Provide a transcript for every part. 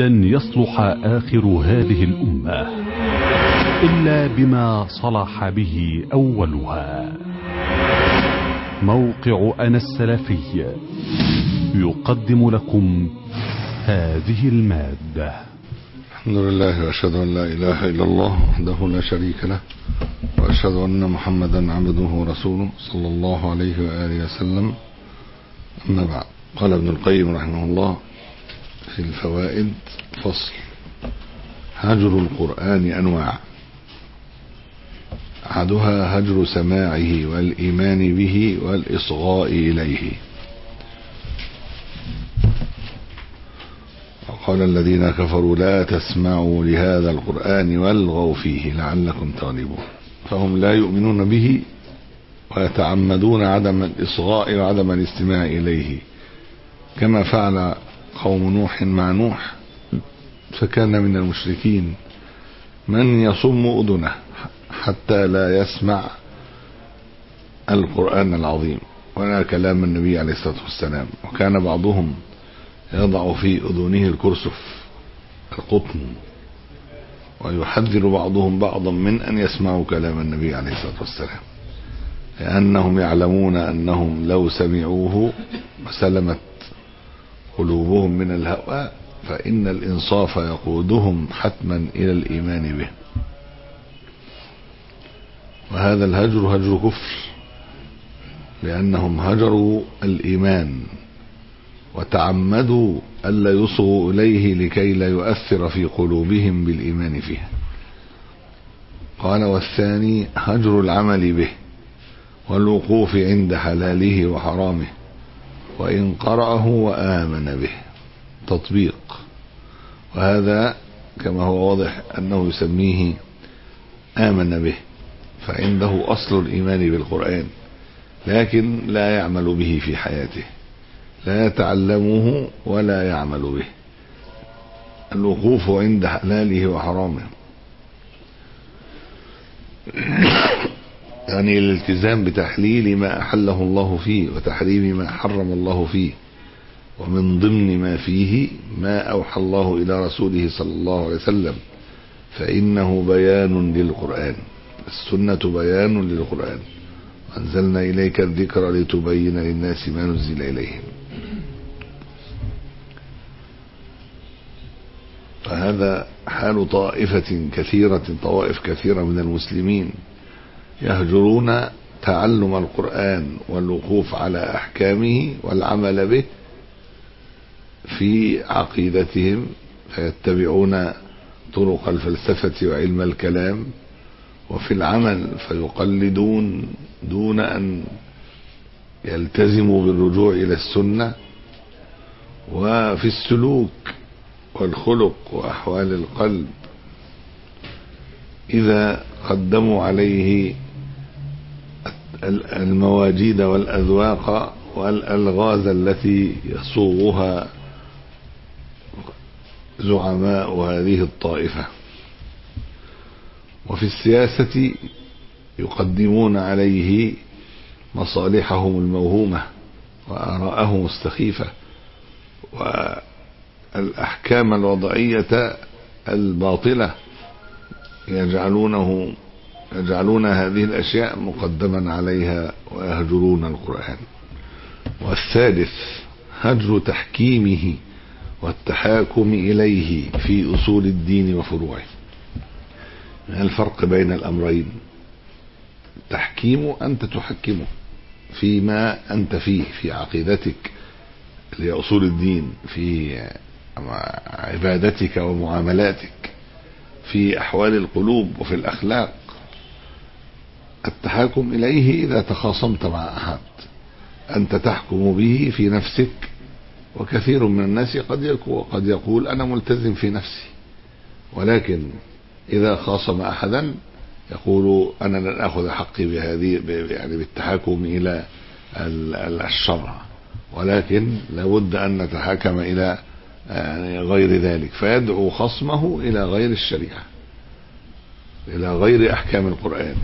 لن يصلح آخر هذه الأمة إلا بما صلح به أولها موقع أنا السلفي يقدم لكم هذه المادة الحمد لله واشهد ان لا اله الا الله وحده لا شريك له واشهد ان محمدا عبده ورسوله صلى الله عليه واله وسلم اما بعد قال ابن القيم رحمه الله في الفوائد فصل هجر القران انواع احدها هجر سماعه والايمان به والاصغاء اليه وقال الذين كفروا لا تسمعوا لهذا القرآن والغوا فيه لعلكم تغلبون فهم لا يؤمنون به ويتعمدون عدم الإصغاء وعدم الاستماع إليه كما فعل قوم نوح مع نوح فكان من المشركين من يصم أذنه حتى لا يسمع القرآن العظيم ولا كلام النبي عليه الصلاة والسلام وكان بعضهم يضع في أذنه الكرسف القطن ويحذر بعضهم بعضا من أن يسمعوا كلام النبي عليه الصلاة والسلام لأنهم يعلمون أنهم لو سمعوه وسلمت قلوبهم من الهوى فإن الإنصاف يقودهم حتما إلى الإيمان به وهذا الهجر هجر كفر لأنهم هجروا الإيمان وتعمدوا ألا يصغوا إليه لكي لا يؤثر في قلوبهم بالإيمان فيه قال والثاني هجر العمل به والوقوف عند حلاله وحرامه وإن قرأه وآمن به تطبيق وهذا كما هو واضح أنه يسميه آمن به فعنده أصل الإيمان بالقرآن لكن لا يعمل به في حياته لا يتعلمه ولا يعمل به الوقوف عند حلاله وحرامه يعني الالتزام بتحليل ما أحله الله فيه وتحريم ما حرم الله فيه ومن ضمن ما فيه ما أوحى الله إلى رسوله صلى الله عليه وسلم فإنه بيان للقرآن السنة بيان للقرآن أنزلنا إليك الذكر لتبين للناس ما نزل إليهم فهذا حال طائفة كثيرة طوائف كثيرة من المسلمين يهجرون تعلم القرآن والوقوف على أحكامه والعمل به في عقيدتهم فيتبعون طرق الفلسفة وعلم الكلام وفي العمل فيقلدون دون أن يلتزموا بالرجوع إلى السنة وفي السلوك والخلق وأحوال القلب إذا قدموا عليه المواجيد والأذواق والألغاز التي يصوغها زعماء هذه الطائفة وفي السياسة يقدمون عليه مصالحهم الموهومة وآراءهم السخيفة والأحكام الوضعية الباطلة يجعلونه يجعلون هذه الأشياء مقدما عليها ويهجرون القرآن والثالث هجر تحكيمه والتحاكم إليه في أصول الدين وفروعه الفرق بين الأمرين تحكيم أنت تحكمه فيما أنت فيه في عقيدتك لأصول الدين في عبادتك ومعاملاتك في أحوال القلوب وفي الأخلاق التحاكم إليه إذا تخاصمت مع أحد أنت تحكم به في نفسك وكثير من الناس قد قد يقول أنا ملتزم في نفسي ولكن إذا خاصم أحدا يقول أنا لن أخذ حقي بهذه يعني بالتحاكم إلى الشرع ولكن لابد أن نتحاكم إلى يعني غير ذلك فيدعو خصمه إلى غير الشريعة إلى غير أحكام القرآن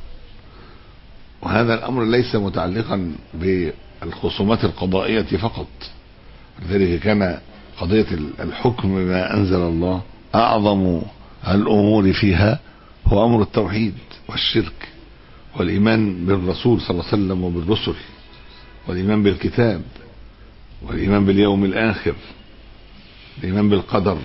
وهذا الأمر ليس متعلقا بالخصومات القضائية فقط لذلك كان قضية الحكم بما أنزل الله أعظم الأمور فيها هو أمر التوحيد والشرك والإيمان بالرسول صلى الله عليه وسلم وبالرسل والإيمان بالكتاب والإيمان باليوم الآخر الإيمان بالقدر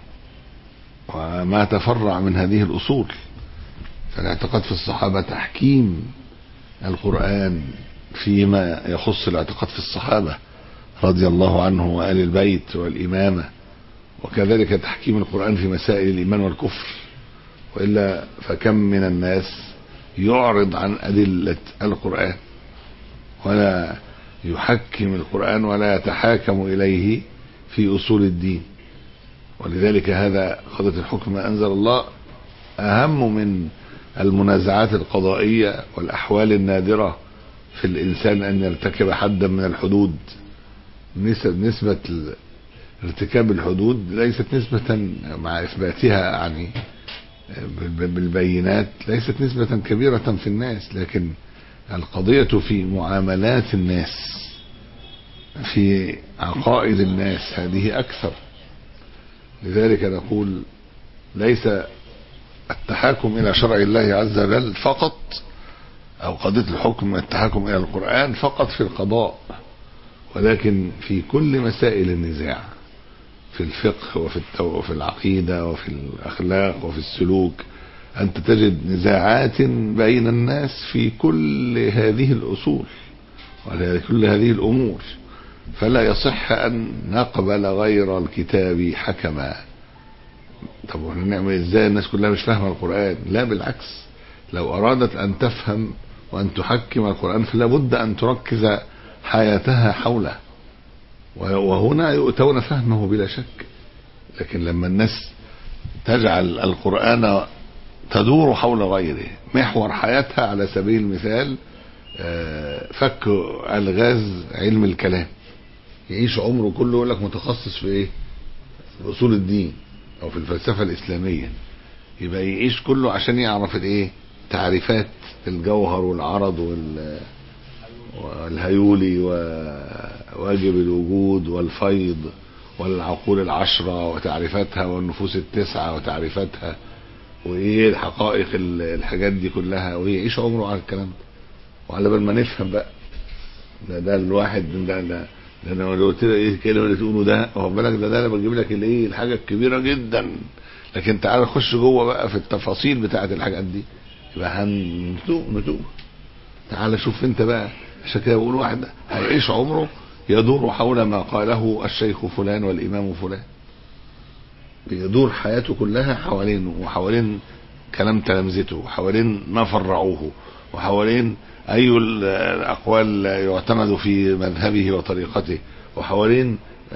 وما تفرع من هذه الأصول فالاعتقاد في الصحابة تحكيم القرآن فيما يخص الاعتقاد في الصحابة رضي الله عنه وآل البيت والإمامة وكذلك تحكيم القرآن في مسائل الإيمان والكفر وإلا فكم من الناس يعرض عن أدلة القرآن ولا يحكم القرآن ولا يتحاكم إليه في أصول الدين ولذلك هذا قضية الحكم ما أنزل الله أهم من المنازعات القضائية والأحوال النادرة في الإنسان أن يرتكب حدا من الحدود نسبة ارتكاب الحدود ليست نسبة مع إثباتها يعني بالبينات ليست نسبة كبيرة في الناس لكن القضية في معاملات الناس في عقائد الناس هذه أكثر لذلك نقول ليس التحاكم إلى شرع الله عز وجل فقط أو قضية الحكم التحاكم إلى القرآن فقط في القضاء ولكن في كل مسائل النزاع في الفقه وفي التو وفي العقيدة وفي الأخلاق وفي السلوك أنت تجد نزاعات بين الناس في كل هذه الأصول وكل هذه الأمور فلا يصح أن نقبل غير الكتاب حكما طب واحنا نعمل ازاي الناس كلها مش فاهمه القرآن لا بالعكس لو أرادت أن تفهم وأن تحكم القرآن فلا بد أن تركز حياتها حوله وهنا يؤتون فهمه بلا شك لكن لما الناس تجعل القرآن تدور حول غيره محور حياتها على سبيل المثال فك الغاز علم الكلام يعيش عمره كله يقول لك متخصص في ايه في اصول الدين او في الفلسفه الاسلاميه يبقى يعيش كله عشان يعرف الايه تعريفات الجوهر والعرض وال والهيولي وواجب الوجود والفيض والعقول العشرة وتعريفاتها والنفوس التسعة وتعريفاتها وايه الحقائق الحاجات دي كلها ويعيش عمره على الكلام ده وعلى بال ما نفهم بقى ده ده الواحد ده ده ده انا لو قلت لك ايه الكلمه اللي تقوله ده واخد بالك ده ده انا بجيب لك الايه الحاجه الكبيره جدا لكن تعال نخش جوه بقى في التفاصيل بتاعه الحاجات دي يبقى هنتوه نتوه تعال شوف انت بقى عشان كده بقول واحد هيعيش عمره يدور حول ما قاله الشيخ فلان والامام فلان بيدور حياته كلها حوالينه وحوالين كلام تلامذته وحوالين ما فرعوه وحوالين أي الأقوال يعتمد في مذهبه وطريقته وحوالين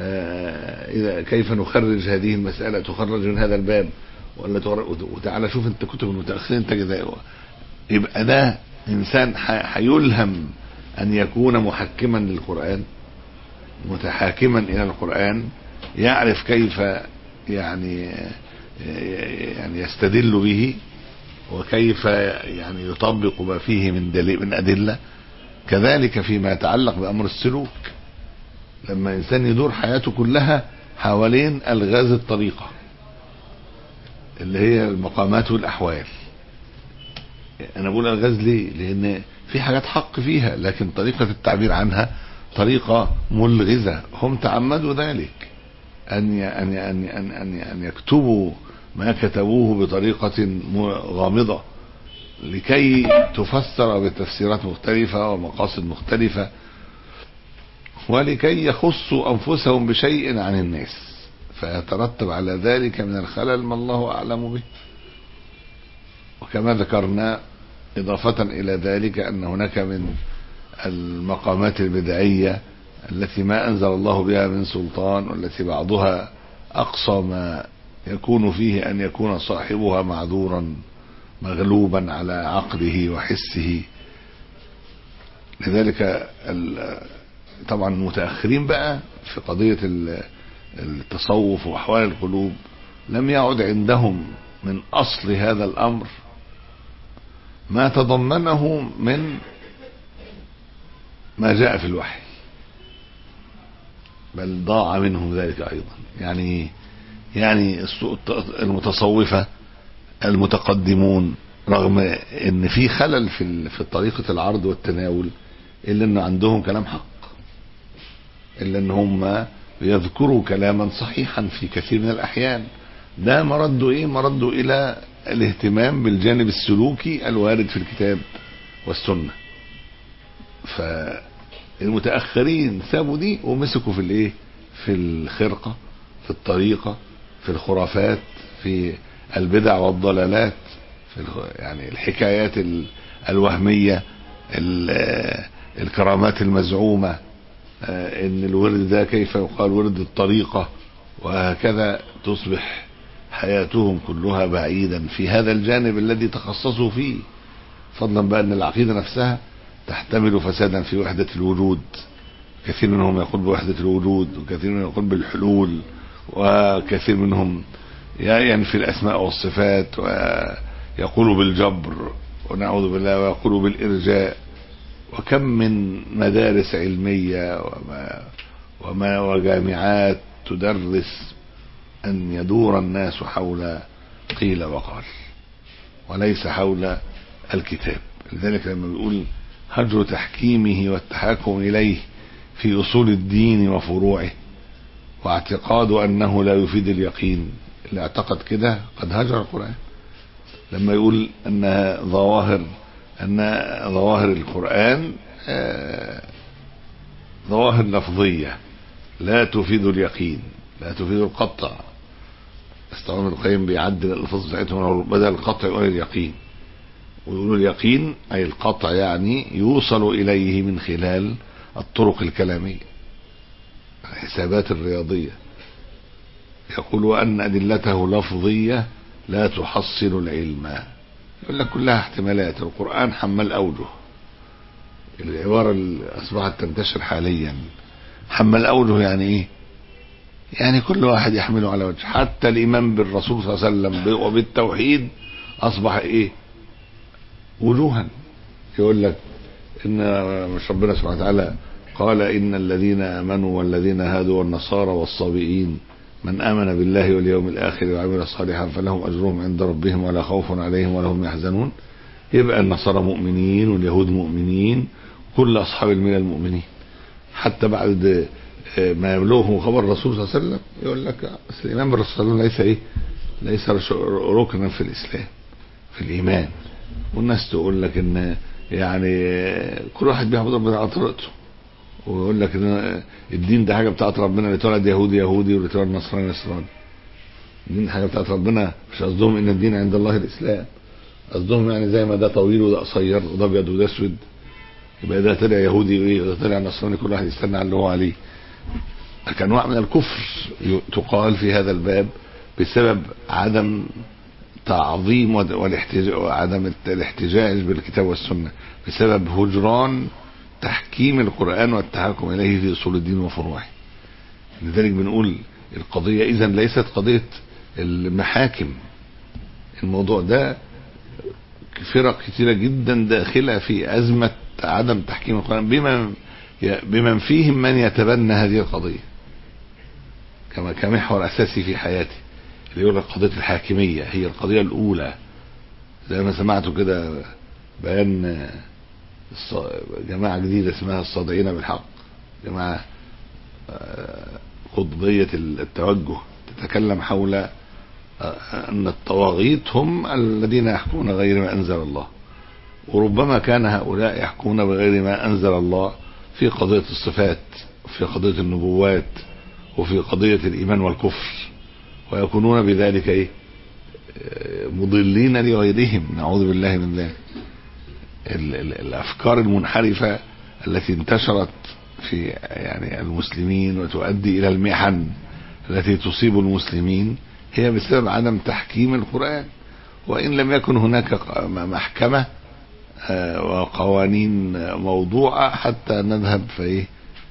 إذا كيف نخرج هذه المسألة تخرج من هذا الباب ولا وتعالى شوف انت كتب المتأخرين انت كده يبقى ده إنسان هيلهم أن يكون محكما للقرآن متحاكما إلى القرآن يعرف كيف يعني يعني يستدل به وكيف يعني يطبق ما فيه من دليل من أدلة كذلك فيما يتعلق بأمر السلوك لما إنسان يدور حياته كلها حوالين ألغاز الطريقة اللي هي المقامات والأحوال أنا بقول ألغاز ليه لأن في حاجات حق فيها لكن طريقة التعبير عنها طريقة ملغزة هم تعمدوا ذلك أن أن أن أن أن, أن يكتبوا ما كتبوه بطريقة غامضة لكي تفسر بتفسيرات مختلفة ومقاصد مختلفة ولكي يخصوا أنفسهم بشيء عن الناس فيترتب على ذلك من الخلل ما الله أعلم به وكما ذكرنا إضافة إلى ذلك أن هناك من المقامات البدعية التي ما أنزل الله بها من سلطان والتي بعضها أقصى ما يكون فيه أن يكون صاحبها معذورا مغلوبا على عقله وحسه لذلك طبعا المتأخرين بقى في قضية التصوف وأحوال القلوب لم يعد عندهم من أصل هذا الأمر ما تضمنه من ما جاء في الوحي بل ضاع منهم ذلك أيضا يعني يعني المتصوفة المتقدمون رغم ان في خلل في في طريقة العرض والتناول الا ان عندهم كلام حق الا ان هم يذكروا كلاما صحيحا في كثير من الاحيان ده مرده ايه مرده الى الاهتمام بالجانب السلوكي الوارد في الكتاب والسنة فالمتأخرين سابوا دي ومسكوا في الايه في الخرقة في الطريقة في الخرافات في البدع والضلالات في يعني الحكايات الوهمية الكرامات المزعومة ان الورد ده كيف يقال ورد الطريقة وهكذا تصبح حياتهم كلها بعيدا في هذا الجانب الذي تخصصوا فيه فضلا بقى ان العقيدة نفسها تحتمل فسادا في وحدة الوجود كثير منهم يقول بوحدة الوجود وكثير منهم يقول بالحلول وكثير منهم ينفي الأسماء والصفات ويقول بالجبر ونعوذ بالله ويقول بالإرجاء وكم من مدارس علمية وما, وما وجامعات تدرس أن يدور الناس حول قيل وقال وليس حول الكتاب لذلك لما بيقول هجر تحكيمه والتحاكم إليه في أصول الدين وفروعه واعتقاد أنه لا يفيد اليقين اللي اعتقد كده قد هجر القرآن لما يقول أنها ظواهر أن ظواهر القرآن ظواهر لفظية لا تفيد اليقين لا تفيد القطع استعمال القيم بيعدل الألفاظ بتاعتهم بدل القطع يقول اليقين ويقولوا اليقين أي القطع يعني يوصل إليه من خلال الطرق الكلامية الحسابات الرياضية يقول وأن أدلته لفظية لا تحصل العلم يقول لك كلها احتمالات القرآن حمل أوجه العبارة اللي أصبحت تنتشر حاليا حمل أوجه يعني إيه يعني كل واحد يحمله على وجه حتى الإيمان بالرسول صلى الله عليه وسلم وبالتوحيد أصبح إيه وجوها يقول لك إن مش ربنا سبحانه وتعالى قال إن الذين آمنوا والذين هادوا والنصارى والصابئين من آمن بالله واليوم الآخر وعمل صالحا فلهم أجرهم عند ربهم ولا خوف عليهم ولا هم يحزنون يبقى النصارى مؤمنين واليهود مؤمنين كل أصحاب الملل المؤمنين حتى بعد ما يبلغهم خبر الرسول صلى الله عليه وسلم يقول لك الإيمان بالرسول صلى الله عليه وسلم ليس إيه ليس ركنا في الإسلام في الإيمان والناس تقول لك إن يعني كل واحد بيعبد ربنا على طريقته ويقول لك ان الدين ده حاجه بتاعت ربنا اللي اتولد يهودي يهودي واللي اتولد نصراني نصراني الدين حاجه بتاعت ربنا مش قصدهم ان الدين عند الله الاسلام قصدهم يعني زي ما ده طويل وده قصير وده ابيض وده اسود يبقى ده طلع يهودي وايه وده طلع نصراني كل واحد يستنى على اللي هو عليه كان نوع من الكفر تقال في هذا الباب بسبب عدم تعظيم والاحتجاج وعدم الاحتجاج بالكتاب والسنه بسبب هجران تحكيم القرآن والتحكم إليه في أصول الدين وفروعه لذلك بنقول القضية إذا ليست قضية المحاكم الموضوع ده فرق كثيرة جدا داخلة في أزمة عدم تحكيم القرآن بمن بمن فيهم من يتبنى هذه القضية كما كمحور أساسي في حياتي اللي يقول لك قضية الحاكمية هي القضية الأولى زي ما سمعتوا كده بيان جماعة جديدة اسمها الصادعين بالحق جماعة قطبية التوجه تتكلم حول أن الطواغيت هم الذين يحكمون غير ما أنزل الله وربما كان هؤلاء يحكمون بغير ما أنزل الله في قضية الصفات وفي قضية النبوات وفي قضية الإيمان والكفر ويكونون بذلك إيه مضلين لغيرهم نعوذ بالله من ذلك الافكار المنحرفه التي انتشرت في يعني المسلمين وتؤدي الى المحن التي تصيب المسلمين هي بسبب عدم تحكيم القران وان لم يكن هناك محكمه وقوانين موضوعه حتى نذهب فايه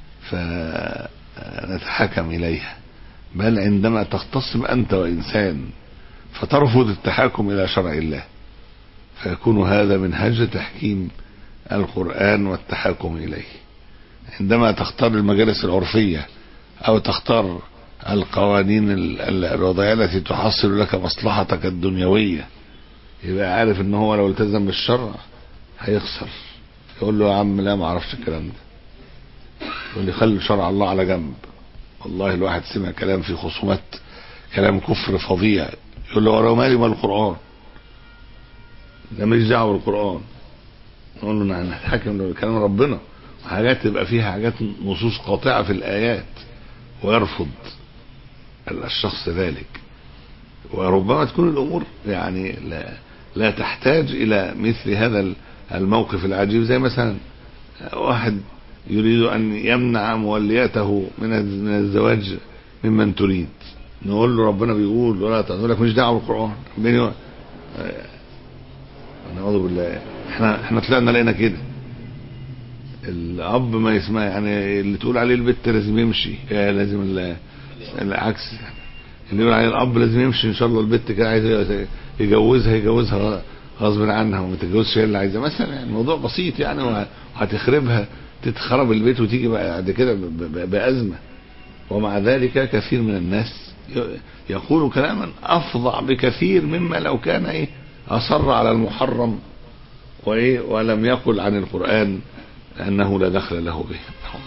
فنتحكم اليها بل عندما تختصم انت وانسان فترفض التحاكم الى شرع الله فيكون هذا منهج تحكيم القرآن والتحاكم إليه عندما تختار المجالس العرفية أو تختار القوانين الوضعية التي تحصل لك مصلحتك الدنيوية يبقى عارف ان هو لو التزم بالشرع هيخسر يقول له يا عم لا ما اعرفش الكلام ده يقول لي خلي شرع الله على جنب والله الواحد سمع كلام في خصومات كلام كفر فظيع يقول له ورا مالي مال القرآن ده ماليش دعوه بالقرآن نقول له نحكم كلام ربنا حاجات تبقى فيها حاجات نصوص قاطعة في الآيات ويرفض الشخص ذلك وربما تكون الأمور يعني لا, لا تحتاج إلى مثل هذا الموقف العجيب زي مثلا واحد يريد أن يمنع مولياته من من الزواج ممن تريد نقول له ربنا بيقول ولا تقول لك مش دعوه بالقرآن بيني و... نعوذ بالله احنا احنا طلعنا لقينا كده الاب ما يسمع يعني اللي تقول عليه البت لازم يمشي لازم العكس اللي يقول عليه الاب لازم يمشي ان شاء الله البت كده عايز يجوزها يجوزها غصب عنها وما تتجوزش هي اللي عايزه مثلا يعني الموضوع بسيط يعني وهتخربها تتخرب البيت وتيجي بعد كده بازمه ومع ذلك كثير من الناس يقول كلاما افظع بكثير مما لو كان ايه اصر على المحرم وايه ولم يقل عن القران انه لا دخل له به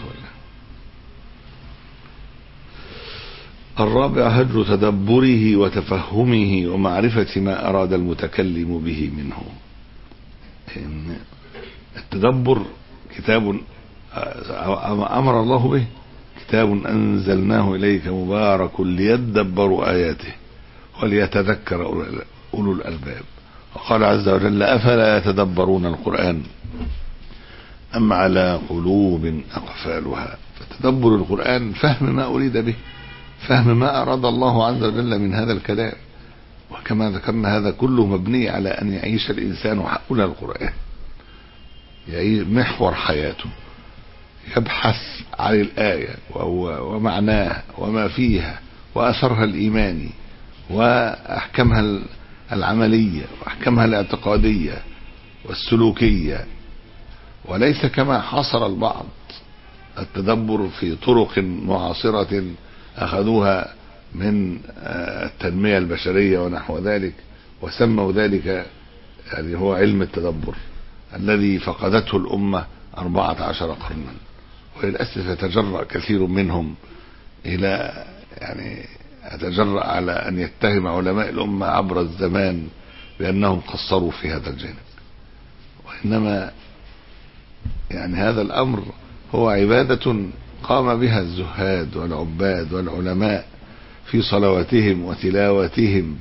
الرابع هجر تدبره وتفهمه ومعرفة ما أراد المتكلم به منه إن التدبر كتاب أمر الله به كتاب أنزلناه إليك مبارك ليدبروا آياته وليتذكر أولو الألباب وقال عز وجل أفلا يتدبرون القرآن أم على قلوب أقفالها فتدبر القرآن فهم ما أريد به فهم ما أراد الله عز وجل من هذا الكلام وكما ذكرنا هذا كله مبني على أن يعيش الإنسان حول القرآن يعيش محور حياته يبحث عن الآية ومعناها وما فيها وأثرها الإيماني وأحكامها العملية وأحكامها الاعتقادية والسلوكية وليس كما حصر البعض التدبر في طرق معاصرة أخذوها من التنمية البشرية ونحو ذلك وسموا ذلك يعني هو علم التدبر الذي فقدته الأمة أربعة عشر قرنا وللأسف يتجرأ كثير منهم إلى يعني يتجرأ على أن يتهم علماء الأمة عبر الزمان بأنهم قصروا في هذا الجانب وإنما يعني هذا الأمر هو عبادة قام بها الزهاد والعباد والعلماء في صلواتهم وتلاواتهم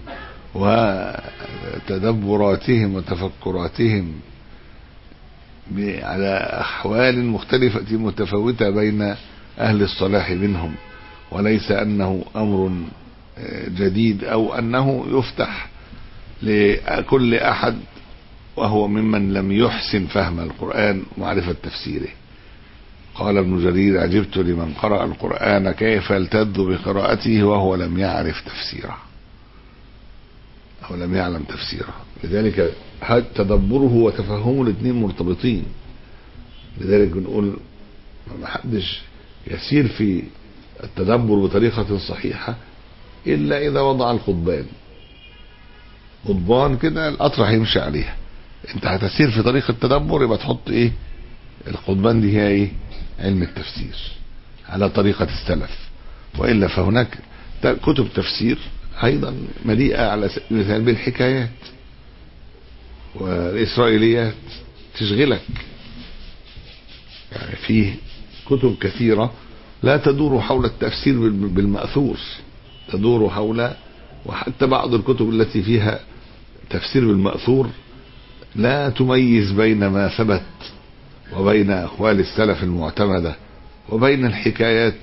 وتدبراتهم وتفكراتهم على أحوال مختلفة متفاوتة بين أهل الصلاح منهم وليس أنه أمر جديد أو أنه يفتح لكل أحد وهو ممن لم يحسن فهم القرآن ومعرفة تفسيره قال ابن جرير عجبت لمن قرأ القرآن كيف التذ بقراءته وهو لم يعرف تفسيره أو لم يعلم تفسيره لذلك تدبره وتفهمه الاثنين مرتبطين لذلك بنقول ما حدش يسير في التدبر بطريقة صحيحة إلا إذا وضع القضبان قضبان كده القطر هيمشي عليها انت هتسير في طريق التدبر يبقى تحط ايه القضبان دي هي ايه علم التفسير على طريقة السلف وإلا فهناك كتب تفسير أيضا مليئة على سبيل المثال بالحكايات والإسرائيليات تشغلك يعني فيه كتب كثيرة لا تدور حول التفسير بالمأثور تدور حول وحتى بعض الكتب التي فيها تفسير بالمأثور لا تميز بين ما ثبت وبين أقوال السلف المعتمدة وبين الحكايات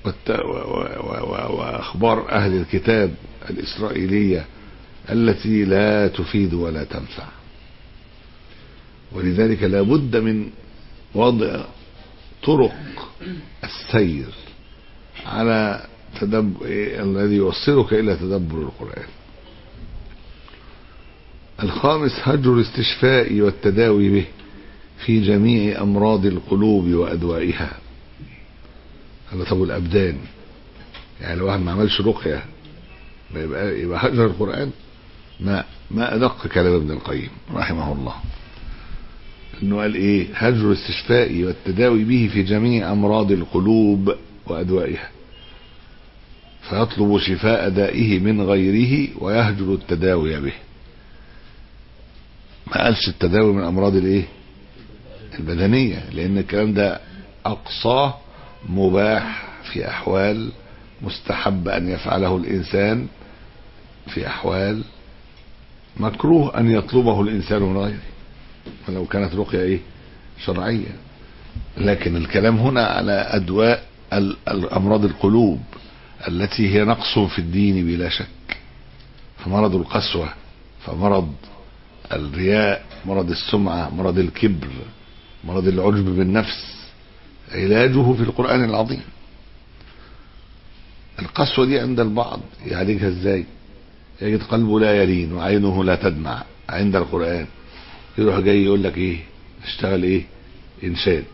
وأخبار أهل الكتاب الإسرائيلية التي لا تفيد ولا تنفع ولذلك لا بد من وضع طرق السير على تدبر الذي يوصلك إلى تدبر القرآن الخامس هجر الاستشفاء والتداوي به في جميع أمراض القلوب وأدوائها هذا طب الأبدان يعني لو واحد ما عملش رقيه يبقى يبقى هجر القران ما ما ادق كلام ابن القيم رحمه الله انه قال ايه هجر الاستشفاء والتداوي به في جميع امراض القلوب وادوائها فيطلب شفاء دائه من غيره ويهجر التداوي به ما قالش التداوي من امراض الايه البدنيه لان الكلام ده اقصاه مباح في احوال مستحب ان يفعله الانسان في احوال مكروه ان يطلبه الانسان من غيره ولو كانت رقيه ايه شرعيه لكن الكلام هنا على ادواء ال- الامراض القلوب التي هي نقص في الدين بلا شك فمرض القسوه فمرض الرياء مرض السمعه مرض الكبر مرض العجب بالنفس علاجه في القران العظيم القسوه دي عند البعض يعالجها ازاي يجد قلبه لا يلين وعينه لا تدمع عند القرآن يروح جاي يقول لك ايه اشتغل ايه انشاد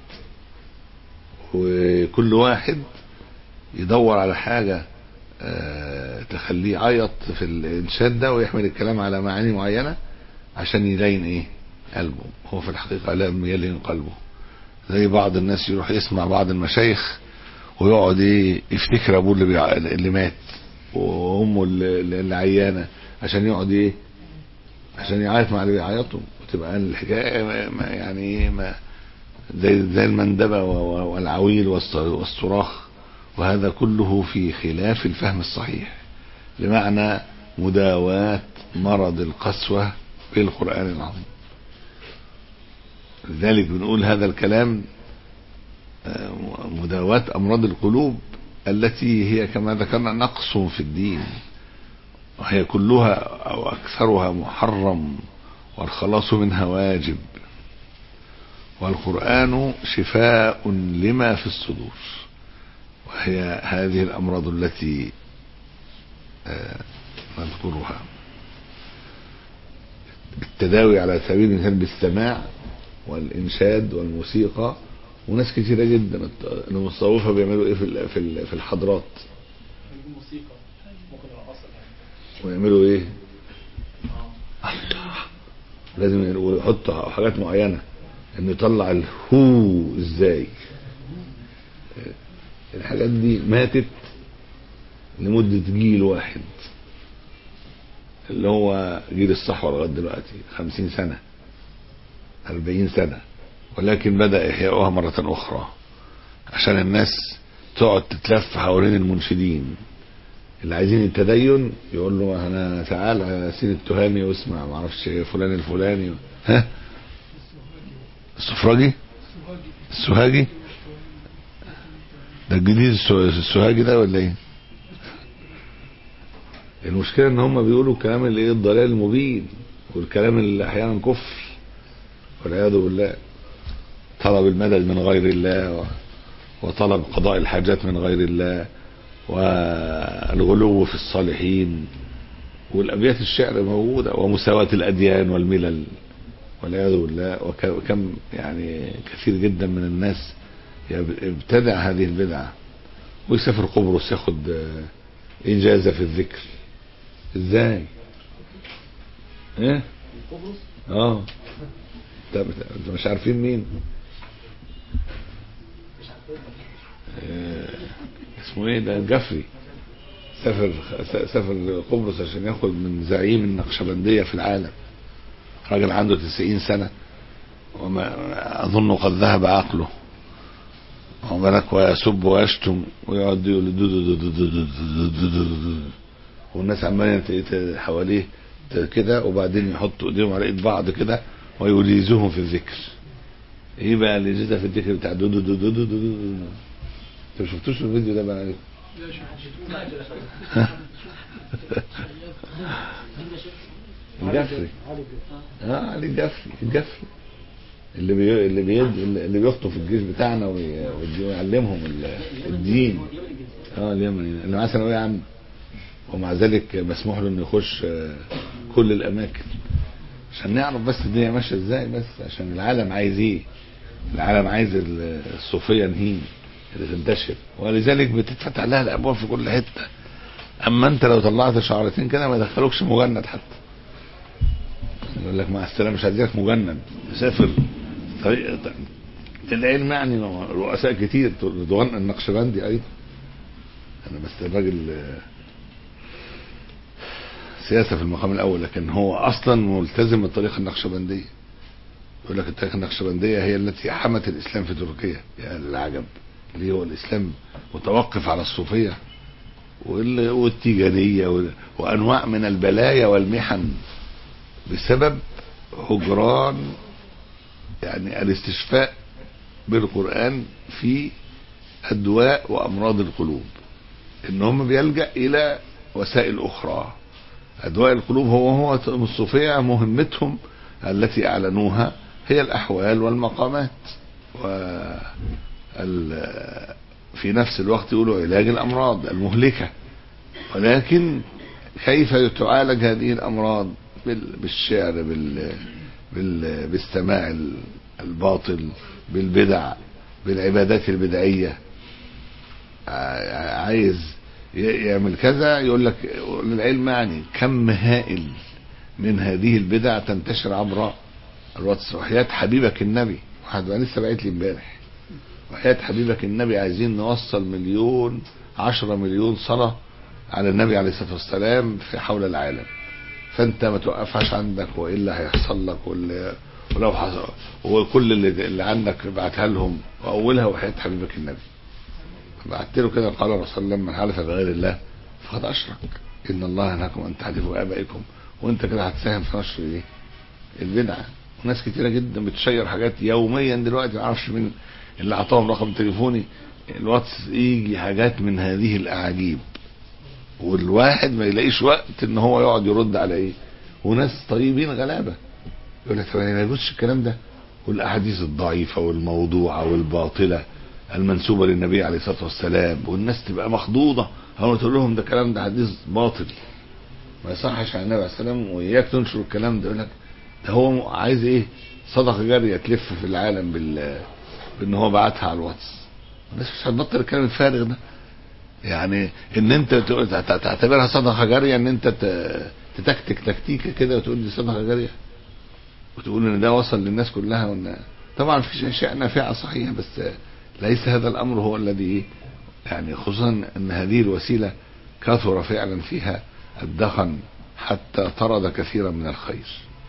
وكل واحد يدور على حاجة اه تخليه يعيط في الانشاد ده ويحمل الكلام على معاني معينة عشان يلين ايه قلبه هو في الحقيقة لم يلين قلبه زي بعض الناس يروح يسمع بعض المشايخ ويقعد ايه يفتكر ابوه اللي, بيع... اللي مات وامه اللي, اللي عيانه عشان يقعد ايه عشان يعيط مع اللي بيعيطوا وتبقى الحكايه ما- ما يعني ايه ما زي زي المندبه و- و- والعويل والص- والصراخ وهذا كله في خلاف الفهم الصحيح بمعنى مداواة مرض القسوة بالقرآن العظيم لذلك بنقول هذا الكلام آه، مداواة أمراض القلوب التي هي كما ذكرنا نقص في الدين وهي كلها أو أكثرها محرم والخلاص منها واجب والقرآن شفاء لما في الصدور وهي هذه الأمراض التي آه، نذكرها التداوي على سبيل المثال بالسماع والإنشاد والموسيقى وناس كتيرة جدا المتصوفة بيعملوا ايه في ال- في ال- في الحضرات الموسيقى ممكن الرقصة يعني ويعملوا ايه اه لازم يحطوا حاجات معينة انه يطلع الهو ازاي الحاجات دي ماتت لمدة جيل واحد اللي هو جيل الصحوة لغاية دلوقتي خمسين سنة أربعين سنة ولكن بدأ إحياؤها مرة أخرى عشان الناس تقعد تتلف حوالين المنشدين اللي عايزين التدين يقول له انا تعال على سين التهامي واسمع ما اعرفش فلان الفلاني ها السفراجي السوهاجي ده الجديد السو- السوهاجي ده ولا ايه المشكلة ان هم بيقولوا الكلام اللي ايه الضلال المبين والكلام اللي احيانا كفر والعياذ بالله طلب المدد من غير الله و- وطلب قضاء الحاجات من غير الله والغلو في الصالحين والابيات الشعر موجوده ومساواه الاديان والملل والعياذ بالله وك- وكم يعني كثير جدا من الناس يب- يبتدع هذه البدعه ويسافر قبرص ياخد آه، اجازه في الذكر ازاي؟ ايه؟ قبرص اه انت انت مش عارفين مين؟ مش عارفين آه، اسمه ايه ده الجفري سافر سافر قبرص عشان ياخد من زعيم النقشبندية في العالم راجل عنده 90 سنة وما أظن قد ذهب عقله واخد بالك ويسب ويشتم ويقعد يقول دو دو دو دو دو دو دو دو دو دو دو. والناس عمالة ت- ت- حواليه ت- كده وبعدين يحطوا ايديهم على ايد بعض كده ويجيزوهم في الذكر ايه بقى اللي يجيزها في الذكر بتاع دو دو دو دو دو دو دو دو. انت ما شفتوش الفيديو ده بقى الجفري اه علي الجفري الجفري اللي بي... اللي بيد... اللي بيخطف الجيش بتاعنا وي... ويدي- ويعلمهم ال- الدين اه اليمني اللي معاه ثانويه عامه ومع ذلك مسموح له انه يخش آه، كل الاماكن عشان نعرف بس الدنيا ماشيه ازاي بس عشان العالم عايز ايه العالم عايز ال- الصوفيه نهين اللي تنتشر ولذلك بتتفتح لها الابواب في كل حته اما انت لو طلعت شعرتين كده ما يدخلوكش مجند حتى يقول لك مع السلامه مش هديلك مجند سافر طريق العلم يعني رؤساء كتير رضوان النقشبندي ايضا انا بس الراجل آه، سياسه في المقام الاول لكن هو اصلا ملتزم بالطريقه النقشبنديه يقول لك الطريقه النقشبنديه هي التي حمت الاسلام في تركيا يا العجب اللي هو الاسلام متوقف على الصوفيه وال- والتيجانيه وال- وانواع من البلايا والمحن بسبب هجران يعني الاستشفاء بالقران في الدواء وامراض القلوب ان هم بيلجا الى وسائل اخرى ادواء القلوب هو هو الصوفيه مهمتهم التي اعلنوها هي الاحوال والمقامات و ال- في نفس الوقت يقولوا علاج الامراض المهلكه ولكن كيف تعالج هذه الامراض بال- بالشعر بال بال بالسماع ال- الباطل بالبدع بالعبادات البدعيه ع- عايز ي- يعمل كذا يقول لك للعلم يعني كم هائل من هذه البدع تنتشر عبر الواتس وحياة حبيبك النبي واحد بقى لسه بعت لي امبارح وحياة حبيبك النبي عايزين نوصل مليون عشرة مليون صلاة على النبي عليه الصلاة والسلام في حول العالم فانت ما توقفهاش عندك والا هيحصل لك واللي ولو حصل وكل اللي, اللي عندك ابعتها لهم واولها وحياة حبيبك النبي بعت له كده قال الرسول الله من حلف بغير الله فقد اشرك ان الله ينهاكم ان تحلفوا ابائكم وانت كده هتساهم في نشر ايه البدعه وناس كتيره جدا بتشير حاجات يوميا دلوقتي ما اعرفش مين اللي اعطاهم رقم تليفوني الواتس يجي حاجات من هذه الاعاجيب والواحد ما يلاقيش وقت ان هو يقعد يرد على ايه وناس طيبين غلابه يقول لك طب ما يجوزش الكلام ده والاحاديث الضعيفه والموضوعه والباطله المنسوبه للنبي عليه الصلاه والسلام والناس تبقى مخضوضه اول تقول لهم ده كلام ده حديث باطل ما يصحش عن النبي عليه السلام واياك تنشر الكلام ده يقول لك ده هو عايز ايه صدقه جاريه تلف في العالم بال بان هو بعتها على الواتس الناس مش هتبطل الكلام الفارغ ده يعني ان انت تقول- تع- تعتبرها صدقه جاريه ان انت ت- تتكتك تكتيكه كده وتقول دي صدقه جاريه وتقول ان ده وصل للناس كلها وان طبعا في اشياء نافعه صحيح بس ليس هذا الامر هو الذي ايه يعني خصوصا ان هذه الوسيله كثر فعلا فيها الدخن حتى طرد كثيرا من الخير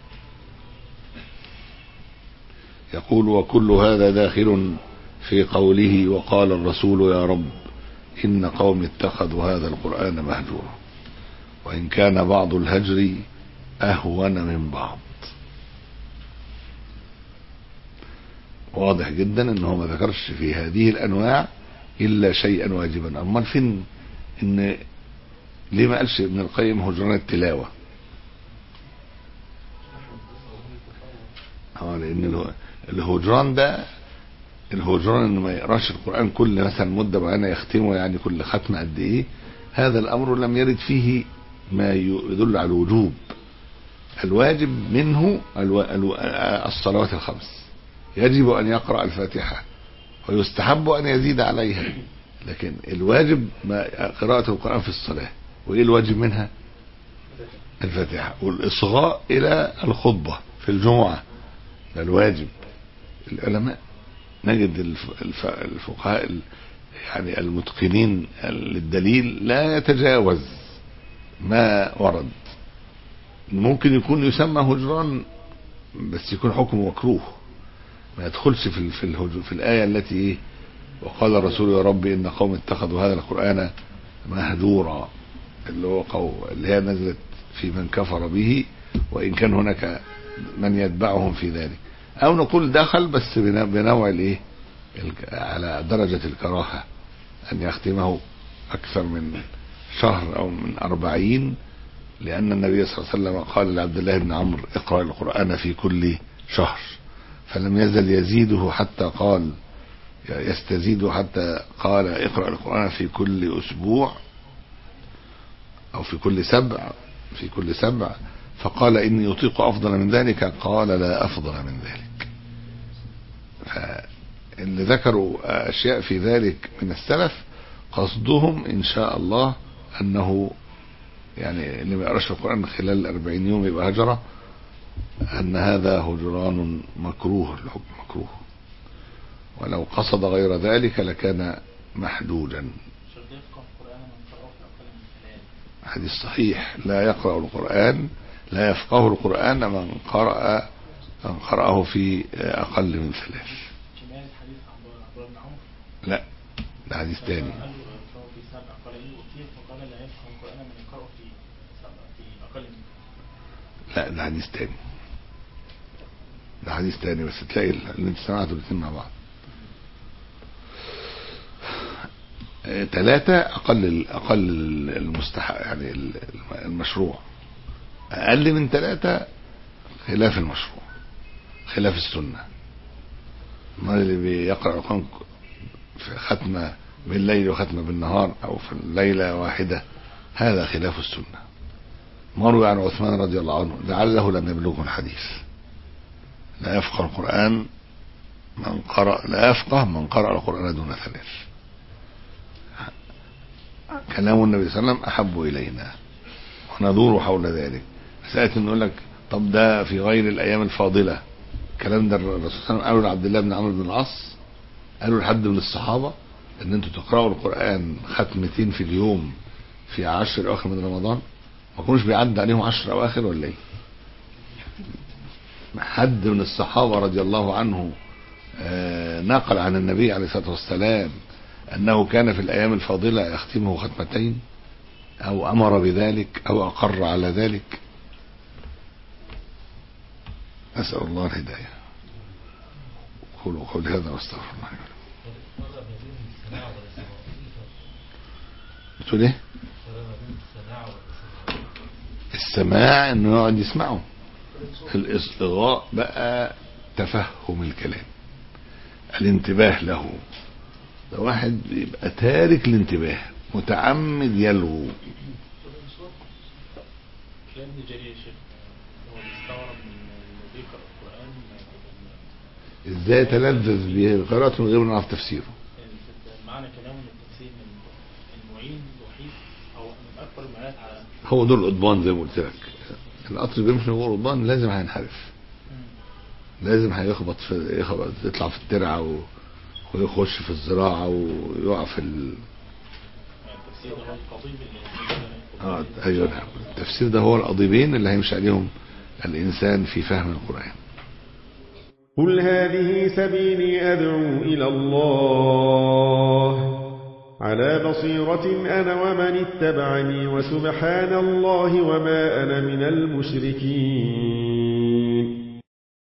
يقول وكل هذا داخل في قوله وقال الرسول يا رب إن قوم اتخذوا هذا القرآن مهجورا وإن كان بعض الهجر أهون من بعض واضح جدا ان هو ما ذكرش في هذه الانواع الا شيئا واجبا امال فين ان ليه ما قالش ابن القيم هجران التلاوه اه لان اله- الهجران ده الهجران انه ما يقراش القران كل مثلا مده معينه يختمه يعني كل ختمه قد ايه هذا الامر لم يرد فيه ما يدل على الوجوب الواجب منه الو... الو... الصلوات الخمس يجب ان يقرا الفاتحه ويستحب ان يزيد عليها لكن الواجب ما قراءه القران في الصلاه وايه الواجب منها الفاتحه والاصغاء الى الخطبه في الجمعه ده الواجب العلماء نجد الف... الف... الفقهاء ال- يعني المتقنين للدليل لا يتجاوز ما ورد ممكن يكون يسمى هجران بس يكون حكم مكروه ما يدخلش في ال- في الهجر في الآية التي إيه؟ وقال الرسول يا رب إن قوم اتخذوا هذا القرآن مهجورا اللي هو قو اللي هي نزلت في من كفر به وإن كان هناك من يتبعهم في ذلك أو نقول دخل بس بن- بنوع الإيه الك- على درجة الكراهة أن يختمه أكثر من شهر أو من أربعين لأن النبي صلى الله عليه وسلم قال لعبد الله بن عمرو اقرأ القرآن في كل شهر فلم يزل يزيده حتى قال يستزيد حتى قال اقرأ القرآن في كل أسبوع أو في كل سبع في كل سبع فقال إني أطيق أفضل من ذلك قال لا أفضل من ذلك اللي ذكروا أشياء في ذلك من السلف قصدهم إن شاء الله أنه يعني اللي ما يقراش القرآن خلال 40 يوم يبقى هجرة أن هذا هجران مكروه الحكم مكروه ولو قصد غير ذلك لكان محدودا شرط يفقه القرآن من قرأه في أقل من ثلاث حديث صحيح لا يقرأ القرآن لا يفقه القرآن من قرأ من قرأه في أقل من ثلاث كمال الحديث عن عبد الله بن عمرو لا ده حديث تاني قال له يقرأه في سبع قال إيه وكيف فقال لا يفقه القرآن من يقرأه في سبع في أقل من لا ده حديث تاني ده حديث تاني بس تلاقي اللي انت سمعته الاثنين مع بعض ثلاثة أقل أقل المستحق يعني المشروع أقل من ثلاثة خلاف المشروع خلاف السنة ما اللي بيقرأ القرآن في ختمة بالليل وختمة بالنهار أو في الليلة واحدة هذا خلاف السنة مروي عن عثمان رضي الله عنه لعله لم يبلغه الحديث لا يفقه القرآن من قرأ لا يفقه من قرأ القرآن دون ثلاث كلام النبي صلى الله عليه وسلم أحب إلينا وندور حول ذلك سألت إنه يقول لك طب ده في غير الأيام الفاضلة الكلام ده الرسول صلى الله عليه وسلم قالوا لعبد الله بن عمرو بن العاص قالوا لحد من الصحابة إن أنتوا تقرأوا القرآن ختمتين في اليوم في عشر أواخر من رمضان ما كانوش بيعدي عليهم عشر أواخر ولا إيه؟ حد من الصحابة رضي الله عنه آه، نقل عن النبي عليه الصلاة والسلام أنه كان في الأيام الفاضلة يختمه ختمتين أو أمر بذلك أو أقر على ذلك أسأل الله الهداية قولوا قولي هذا واستغفر الله لي ولكم. بتقول ايه السماع انه يقعد يسمعه الاصغاء بقى تفهم الكلام الانتباه له ده واحد يبقى تارك الانتباه متعمد يلغو كلام ابن جرير يا شيخ هو بيستغرب من اللي بيقرأ القرآن ازاي تلذذ بقراءته من غير ما نعرف تفسيره معنى كلامه ان التفسير من المعين الوحيد او من اكبر المعانات على هو دول القضبان زي ما قلت لك القطر بيمشي جوه القضبان لازم هينحرف لازم هيخبط في يخبط يطلع في الترعه و... ويخش في الزراعه ويقع في ال... التفسير ده هو القضيب اللي اه ايوه نعم التفسير ده هو القضيبين اللي هيمشي عليهم الانسان في فهم القران قل هذه سبيلي أدعو إلى الله على بصيرة أنا ومن اتبعني وسبحان الله وما أنا من المشركين